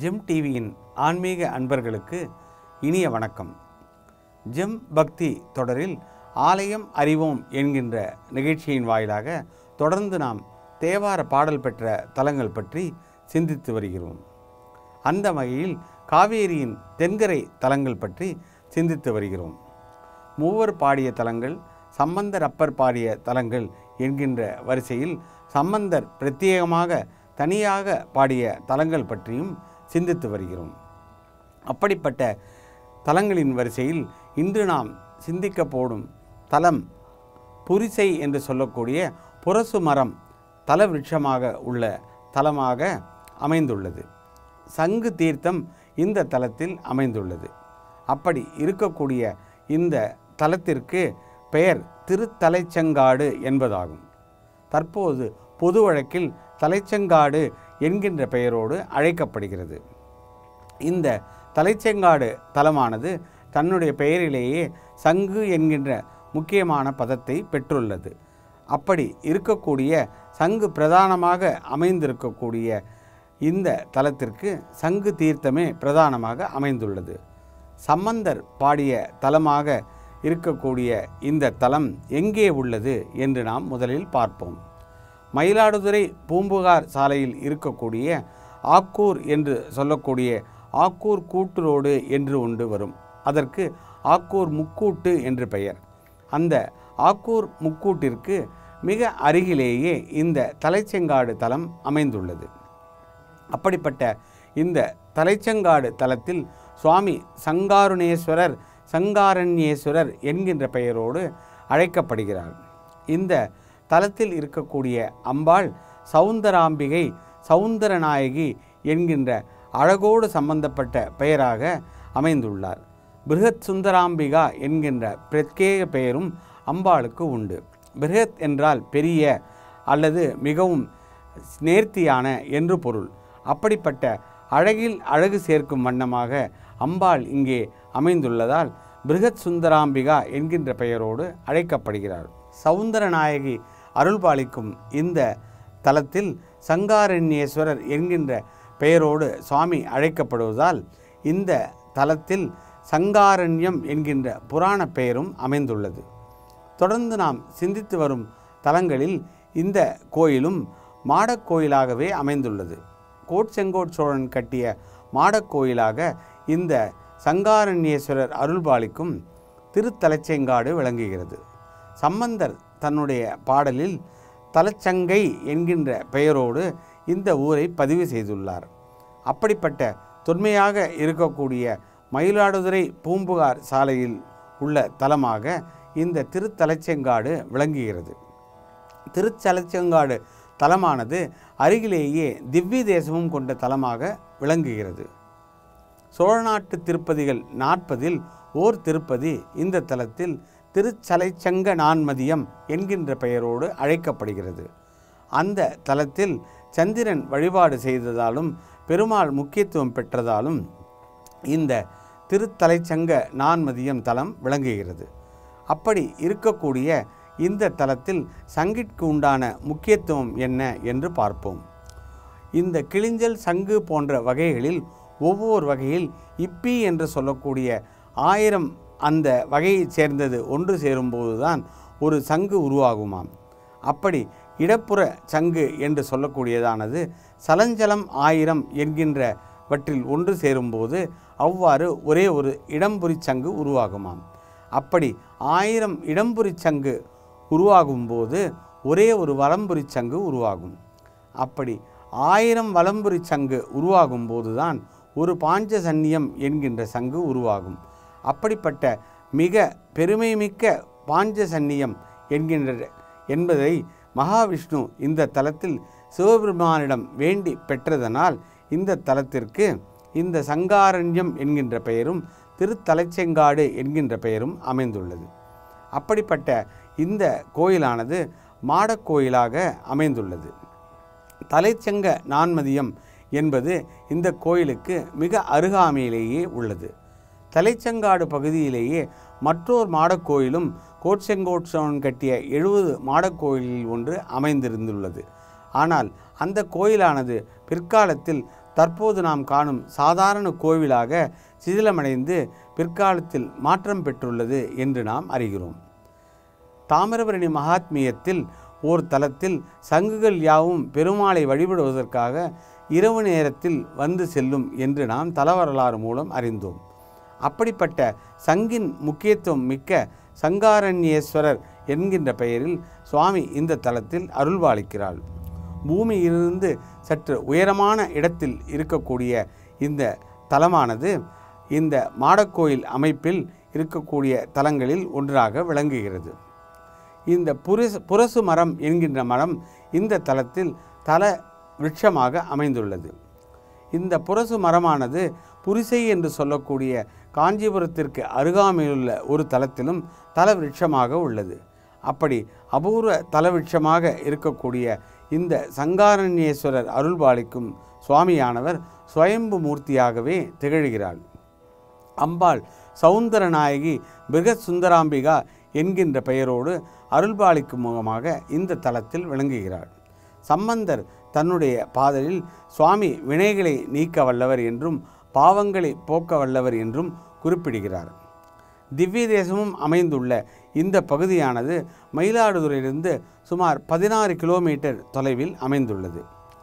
GeM டிவியின் ஆன்மீக அன்பர்களுக்கு இனிய வணக்கம் ஜெம் பக்தி தொடரில் ஆலயம் அறிவோம் என்கின்ற நிகழ்ச்சியின் வாயிலாக தொடர்ந்து நாம் தேவார பாடல் பெற்ற தலங்கள் பற்றி சிந்தித்து வருகிறோம் அந்த வகையில் காவேரியின் தென்கரை தலங்கள் பற்றி சிந்தித்து வருகிறோம் மூவர் பாடிய தலங்கள் சம்பந்தர் அப்பர் பாடிய தலங்கள் என்கின்ற வரிசையில் சம்பந்தர் பிரத்யேகமாக தனியாக பாடிய தலங்கள் பற்றியும் சிந்தித்து வருகிறோம் அப்படிப்பட்ட தலங்களின் வரிசையில் இன்று நாம் சிந்திக்க போடும் தலம் புரிசை என்று சொல்லக்கூடிய புரசு மரம் தல விருட்சமாக உள்ள தலமாக அமைந்துள்ளது சங்கு தீர்த்தம் இந்த தலத்தில் அமைந்துள்ளது அப்படி இருக்கக்கூடிய இந்த தலத்திற்கு பெயர் திருத்தலைச்சங்காடு என்பதாகும் தற்போது பொது வழக்கில் தலைச்சங்காடு என்கின்ற பெயரோடு அழைக்கப்படுகிறது இந்த தலைச்செங்காடு தலமானது தன்னுடைய பெயரிலேயே சங்கு என்கின்ற முக்கியமான பதத்தை பெற்றுள்ளது அப்படி இருக்கக்கூடிய சங்கு பிரதானமாக அமைந்திருக்கக்கூடிய இந்த தலத்திற்கு சங்கு தீர்த்தமே பிரதானமாக அமைந்துள்ளது சம்பந்தர் பாடிய தலமாக இருக்கக்கூடிய இந்த தலம் எங்கே உள்ளது என்று நாம் முதலில் பார்ப்போம் மயிலாடுதுறை பூம்புகார் சாலையில் இருக்கக்கூடிய ஆக்கூர் என்று சொல்லக்கூடிய ஆக்கூர் கூட்டு ரோடு என்று ஒன்று வரும் அதற்கு ஆக்கூர் முக்கூட்டு என்று பெயர் அந்த ஆக்கூர் முக்கூட்டிற்கு மிக அருகிலேயே இந்த தலைச்செங்காடு தலம் அமைந்துள்ளது அப்படிப்பட்ட இந்த தலைச்செங்காடு தலத்தில் சுவாமி சங்காருணேஸ்வரர் சங்காரண்யேஸ்வரர் என்கின்ற பெயரோடு அழைக்கப்படுகிறார் இந்த தலத்தில் இருக்கக்கூடிய அம்பாள் சவுந்தராம்பிகை சவுந்தரநாயகி என்கின்ற அழகோடு சம்பந்தப்பட்ட பெயராக அமைந்துள்ளார் பிருகத் சுந்தராம்பிகா என்கின்ற பிரத்யேக பெயரும் அம்பாளுக்கு உண்டு பிருகத் என்றால் பெரிய அல்லது மிகவும் நேர்த்தியான என்று பொருள் அப்படிப்பட்ட அழகில் அழகு சேர்க்கும் வண்ணமாக அம்பாள் இங்கே அமைந்துள்ளதால் பிருகத் சுந்தராம்பிகா என்கின்ற பெயரோடு அழைக்கப்படுகிறார் சவுந்தரநாயகி அருள்பாலிக்கும் இந்த தலத்தில் சங்காரண்யேஸ்வரர் என்கின்ற பெயரோடு சுவாமி அழைக்கப்படுவதால் இந்த தலத்தில் சங்காரண்யம் என்கின்ற புராண பெயரும் அமைந்துள்ளது தொடர்ந்து நாம் சிந்தித்து வரும் தலங்களில் இந்த கோயிலும் மாடக் கோயிலாகவே அமைந்துள்ளது கோட்செங்கோட் சோழன் கட்டிய மாடக் கோயிலாக இந்த சங்காரண்யேஸ்வரர் அருள்பாலிக்கும் திருத்தலச்செங்காடு விளங்குகிறது சம்பந்தர் தன்னுடைய பாடலில் தலச்சங்கை என்கின்ற பெயரோடு இந்த ஊரை பதிவு செய்துள்ளார் அப்படிப்பட்ட தொன்மையாக இருக்கக்கூடிய மயிலாடுதுறை பூம்புகார் சாலையில் உள்ள தலமாக இந்த திருத்தலச்செங்காடு விளங்குகிறது திருச்சலச்செங்காடு தலமானது அருகிலேயே திவ்ய தேசமும் கொண்ட தலமாக விளங்குகிறது சோழநாட்டு திருப்பதிகள் நாற்பதில் ஓர் திருப்பதி இந்த தலத்தில் திருச்சலைச்சங்க நான்மதியம் என்கின்ற பெயரோடு அழைக்கப்படுகிறது அந்த தலத்தில் சந்திரன் வழிபாடு செய்ததாலும் பெருமாள் முக்கியத்துவம் பெற்றதாலும் இந்த திருத்தலைச்சங்க நான்மதியம் தலம் விளங்குகிறது அப்படி இருக்கக்கூடிய இந்த தலத்தில் சங்கிற்கு உண்டான முக்கியத்துவம் என்ன என்று பார்ப்போம் இந்த கிளிஞ்சல் சங்கு போன்ற வகைகளில் ஒவ்வொரு வகையில் இப்பி என்று சொல்லக்கூடிய ஆயிரம் அந்த வகையைச் சேர்ந்தது ஒன்று சேரும்போது தான் ஒரு சங்கு உருவாகுமாம் அப்படி இடப்புற சங்கு என்று சொல்லக்கூடியதானது சலஞ்சலம் ஆயிரம் என்கின்றவற்றில் ஒன்று சேரும்போது அவ்வாறு ஒரே ஒரு இடம்புரி சங்கு உருவாகுமாம் அப்படி ஆயிரம் இடம்புரி சங்கு உருவாகும்போது ஒரே ஒரு வலம்புரி சங்கு உருவாகும் அப்படி ஆயிரம் வலம்புரி சங்கு உருவாகும் போதுதான் ஒரு பாஞ்சசன்னியம் என்கின்ற சங்கு உருவாகும் அப்படிப்பட்ட மிக பெருமைமிக்க பாஞ்சசன்னியம் என்கின்ற என்பதை மகாவிஷ்ணு இந்த தலத்தில் சிவபெருமானிடம் வேண்டி பெற்றதனால் இந்த தலத்திற்கு இந்த சங்காரண்யம் என்கின்ற பெயரும் திருத்தலைச்செங்காடு என்கின்ற பெயரும் அமைந்துள்ளது அப்படிப்பட்ட இந்த கோயிலானது மாடக் கோயிலாக அமைந்துள்ளது தலைச்சங்க நான்மதியம் என்பது இந்த கோயிலுக்கு மிக அருகாமையிலேயே உள்ளது தலைச்சங்காடு பகுதியிலேயே மற்றொரு மாடக்கோயிலும் கோட்செங்கோட் சோழன் கட்டிய எழுபது மாடக்கோயிலில் ஒன்று அமைந்திருந்துள்ளது ஆனால் அந்த கோயிலானது பிற்காலத்தில் தற்போது நாம் காணும் சாதாரண கோவிலாக சிதிலமடைந்து பிற்காலத்தில் மாற்றம் பெற்றுள்ளது என்று நாம் அறிகிறோம் தாமிரபரணி மகாத்மியத்தில் ஓர் தலத்தில் சங்குகள் யாவும் பெருமாளை வழிபடுவதற்காக இரவு நேரத்தில் வந்து செல்லும் என்று நாம் தலவரலாறு மூலம் அறிந்தோம் அப்படிப்பட்ட சங்கின் முக்கியத்துவம் மிக்க சங்காரண்யேஸ்வரர் என்கின்ற பெயரில் சுவாமி இந்த தலத்தில் அருள்பாலிக்கிறாள் பூமியிலிருந்து சற்று உயரமான இடத்தில் இருக்கக்கூடிய இந்த தலமானது இந்த மாடக்கோயில் அமைப்பில் இருக்கக்கூடிய தலங்களில் ஒன்றாக விளங்குகிறது இந்த புரசு புரசு மரம் என்கின்ற மரம் இந்த தலத்தில் தல விருட்சமாக அமைந்துள்ளது இந்த புரசு மரமானது புரிசை என்று சொல்லக்கூடிய காஞ்சிபுரத்திற்கு அருகாமையிலுள்ள ஒரு தலத்திலும் தல விருட்சமாக உள்ளது அப்படி அபூர்வ தலவிருட்சமாக இருக்கக்கூடிய இந்த சங்காரண்யேஸ்வரர் அருள்பாலிக்கும் சுவாமியானவர் சுயம்பு மூர்த்தியாகவே திகழ்கிறாள் அம்பாள் சௌந்தரநாயகி பிருகத் சுந்தராம்பிகா என்கின்ற பெயரோடு அருள்பாலிக்கும் முகமாக இந்த தலத்தில் விளங்குகிறாள் சம்பந்தர் தன்னுடைய பாதலில் சுவாமி வினைகளை நீக்க வல்லவர் என்றும் பாவங்களை போக்க வல்லவர் என்றும் குறிப்பிடுகிறார் திவ்ய தேசமும் அமைந்துள்ள இந்த பகுதியானது மயிலாடுதுறையிலிருந்து சுமார் பதினாறு கிலோமீட்டர் தொலைவில் அமைந்துள்ளது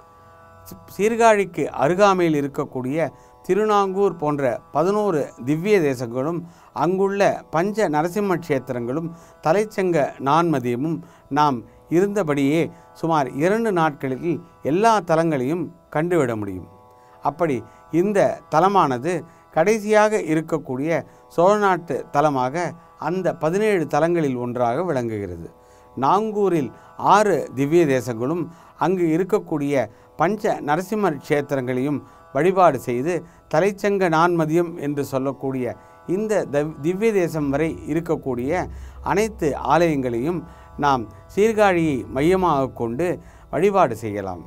சீர்காழிக்கு அருகாமையில் இருக்கக்கூடிய திருநாங்கூர் போன்ற பதினோரு திவ்ய தேசங்களும் அங்குள்ள பஞ்ச நரசிம்ம க்ஷேத்திரங்களும் தலைச்சங்க நான்மதியமும் நாம் இருந்தபடியே சுமார் இரண்டு நாட்களில் எல்லா தலங்களையும் கண்டுவிட முடியும் அப்படி இந்த தலமானது கடைசியாக இருக்கக்கூடிய சோழநாட்டு தலமாக அந்த பதினேழு தலங்களில் ஒன்றாக விளங்குகிறது நாங்கூரில் ஆறு திவ்ய தேசங்களும் அங்கு இருக்கக்கூடிய பஞ்ச நரசிம்மர் க்ஷேத்திரங்களையும் வழிபாடு செய்து தலைச்சங்க நான்மதியம் என்று சொல்லக்கூடிய இந்த தவ்- திவ்ய தேசம் வரை இருக்கக்கூடிய அனைத்து ஆலயங்களையும் நாம் சீர்காழியை மையமாக கொண்டு வழிபாடு செய்யலாம்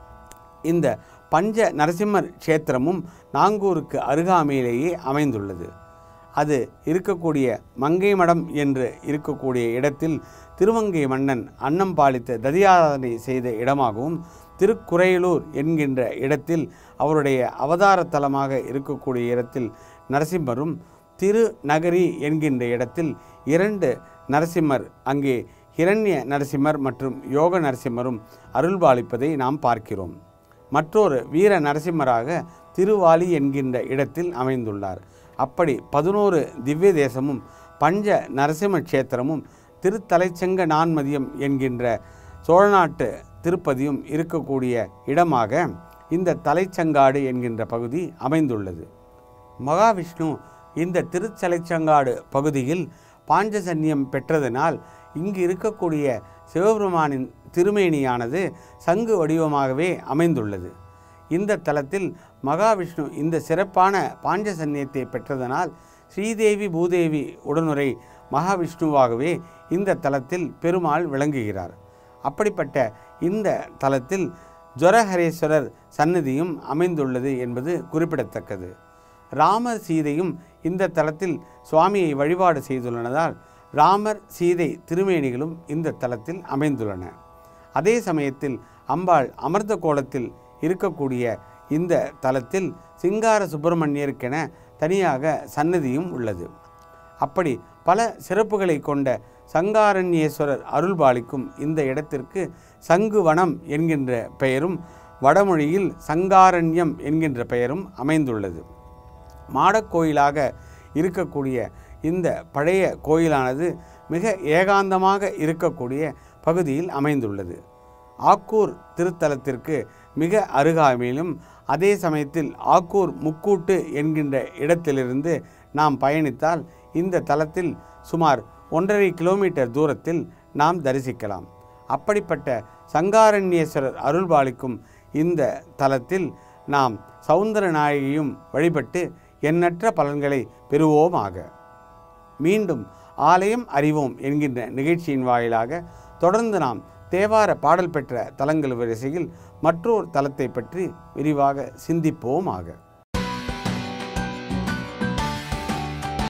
இந்த பஞ்ச நரசிம்மர் க்ஷேத்திரமும் நாங்கூருக்கு அருகாமையிலேயே அமைந்துள்ளது அது இருக்கக்கூடிய மங்கை மடம் என்று இருக்கக்கூடிய இடத்தில் திருமங்கை மன்னன் அன்னம் பாலித்த ததியாராதனை செய்த இடமாகவும் திருக்குறையலூர் என்கின்ற இடத்தில் அவருடைய அவதார தலமாக இருக்கக்கூடிய இடத்தில் நரசிம்மரும் திருநகரி என்கின்ற இடத்தில் இரண்டு நரசிம்மர் அங்கே ஹிரண்ய நரசிம்மர் மற்றும் யோக நரசிம்மரும் அருள்பாலிப்பதை நாம் பார்க்கிறோம் மற்றொரு வீர நரசிம்மராக திருவாலி என்கின்ற இடத்தில் அமைந்துள்ளார் அப்படி பதினோரு திவ்ய தேசமும் பஞ்ச நரசிம்ம க்ஷேத்திரமும் திருத்தலைச்சங்க நான்மதியம் என்கின்ற சோழநாட்டு திருப்பதியும் இருக்கக்கூடிய இடமாக இந்த தலைச்சங்காடு என்கின்ற பகுதி அமைந்துள்ளது மகாவிஷ்ணு இந்த திருச்சலைச்சங்காடு பகுதியில் பாஞ்சசன்யம் பெற்றதனால் இங்கு இருக்கக்கூடிய சிவபெருமானின் திருமேனியானது சங்கு வடிவமாகவே அமைந்துள்ளது இந்த தலத்தில் மகாவிஷ்ணு இந்த சிறப்பான பாஞ்சசன்யத்தை பெற்றதனால் ஸ்ரீதேவி பூதேவி உடனுரை மகாவிஷ்ணுவாகவே இந்த தலத்தில் பெருமாள் விளங்குகிறார் அப்படிப்பட்ட இந்த தலத்தில் ஜொரஹரேஸ்வரர் சன்னதியும் அமைந்துள்ளது என்பது குறிப்பிடத்தக்கது ராமர் சீதையும் இந்த தலத்தில் சுவாமியை வழிபாடு செய்துள்ளனதால் ராமர் சீதை திருமேனிகளும் இந்த தலத்தில் அமைந்துள்ளன அதே சமயத்தில் அம்பாள் அமர்ந்த கோலத்தில் இருக்கக்கூடிய இந்த தலத்தில் சிங்கார சுப்பிரமணியருக்கென தனியாக சன்னதியும் உள்ளது அப்படி பல சிறப்புகளை கொண்ட சங்காரண்யேஸ்வரர் அருள்பாலிக்கும் இந்த இடத்திற்கு சங்குவனம் என்கின்ற பெயரும் வடமொழியில் சங்காரண்யம் என்கின்ற பெயரும் அமைந்துள்ளது மாடக்கோயிலாக இருக்கக்கூடிய இந்த பழைய கோயிலானது மிக ஏகாந்தமாக இருக்கக்கூடிய பகுதியில் அமைந்துள்ளது ஆக்கூர் திருத்தலத்திற்கு மிக அருகாமையிலும் அதே சமயத்தில் ஆக்கூர் முக்கூட்டு என்கின்ற இடத்திலிருந்து நாம் பயணித்தால் இந்த தலத்தில் சுமார் ஒன்றரை கிலோமீட்டர் தூரத்தில் நாம் தரிசிக்கலாம் அப்படிப்பட்ட சங்காரண்யேஸ்வரர் அருள்பாலிக்கும் இந்த தலத்தில் நாம் சௌந்தர நாயகியும் வழிபட்டு எண்ணற்ற பலன்களை பெறுவோமாக மீண்டும் ஆலயம் அறிவோம் என்கின்ற நிகழ்ச்சியின் வாயிலாக தொடர்ந்து நாம் தேவார பாடல் பெற்ற தலங்கள் வரிசையில் மற்றொரு தலத்தை பற்றி விரிவாக சிந்திப்போமாக